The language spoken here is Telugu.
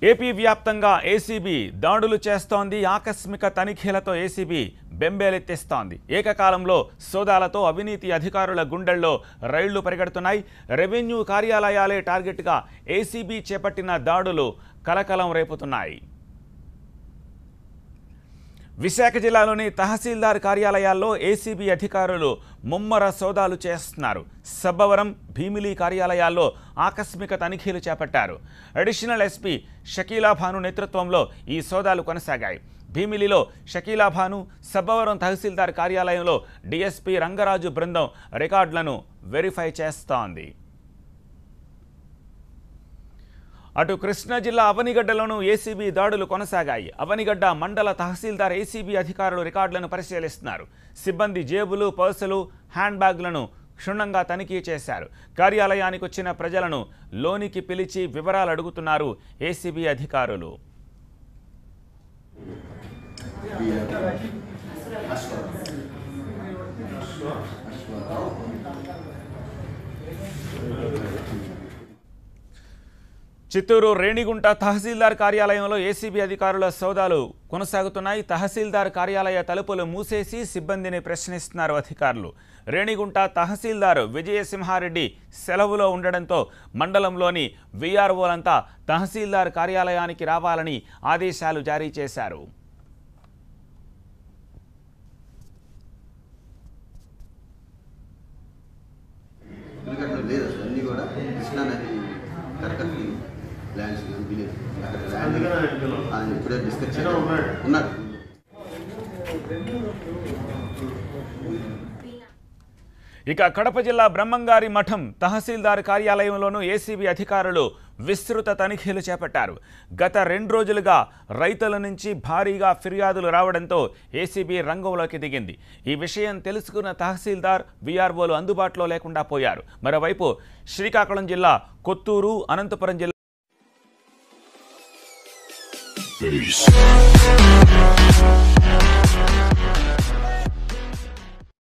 ఏపీ వ్యాప్తంగా ఏసీబీ దాడులు చేస్తోంది ఆకస్మిక తనిఖీలతో ఏసీబీ బెంబేలెత్తిస్తోంది ఏకకాలంలో సోదాలతో అవినీతి అధికారుల గుండెల్లో రైళ్లు పరిగెడుతున్నాయి రెవెన్యూ కార్యాలయాలే టార్గెట్గా ఏసీబీ చేపట్టిన దాడులు కలకలం రేపుతున్నాయి విశాఖ జిల్లాలోని తహసీల్దార్ కార్యాలయాల్లో ఏసీబీ అధికారులు ముమ్మర సోదాలు చేస్తున్నారు సబ్బవరం భీమిలి కార్యాలయాల్లో ఆకస్మిక తనిఖీలు చేపట్టారు అడిషనల్ ఎస్పీ షకీలా భాను నేతృత్వంలో ఈ సోదాలు కొనసాగాయి భీమిలిలో షకీలా భాను సబ్బవరం తహసీల్దార్ కార్యాలయంలో డీఎస్పీ రంగరాజు బృందం రికార్డులను వెరిఫై చేస్తోంది అటు కృష్ణా జిల్లా అవనిగడ్డలోనూ ఏసీబీ దాడులు కొనసాగాయి అవనిగడ్డ మండల తహసీల్దార్ ఏసీబీ అధికారులు రికార్డులను పరిశీలిస్తున్నారు సిబ్బంది జేబులు పర్సులు హ్యాండ్ బ్యాగ్లను క్షుణ్ణంగా తనిఖీ చేశారు కార్యాలయానికి వచ్చిన ప్రజలను లోనికి పిలిచి వివరాలు అడుగుతున్నారు ఏసీబీ అధికారులు చిత్తూరు రేణిగుంట తహసీల్దార్ కార్యాలయంలో ఏసీబీ అధికారుల సోదాలు కొనసాగుతున్నాయి తహసీల్దార్ కార్యాలయ తలుపులు మూసేసి సిబ్బందిని ప్రశ్నిస్తున్నారు అధికారులు రేణిగుంట తహసీల్దార్ విజయసింహారెడ్డి సెలవులో ఉండడంతో మండలంలోని వీఆర్ఓలంతా తహసీల్దార్ కార్యాలయానికి రావాలని ఆదేశాలు జారీ చేశారు ఎందుకంటే లేదు అసలు అన్నీ కూడా కృష్ణా నది కరకత్తి ల్యాండ్స్ విలేజ్ అక్కడ ల్యాండ్ ఆయన ఇప్పుడే డిస్కస్ చేయాలి ఉన్నారు ఇక కడప జిల్లా బ్రహ్మంగారి మఠం తహసీల్దార్ కార్యాలయంలోనూ ఏసీబీ అధికారులు విస్తృత తనిఖీలు చేపట్టారు గత రెండు రోజులుగా రైతుల నుంచి భారీగా ఫిర్యాదులు రావడంతో ఏసీబీ రంగంలోకి దిగింది ఈ విషయం తెలుసుకున్న తహసీల్దార్ వీఆర్ఓలు అందుబాటులో లేకుండా పోయారు మరోవైపు శ్రీకాకుళం జిల్లా కొత్తూరు అనంతపురం జిల్లా Peace.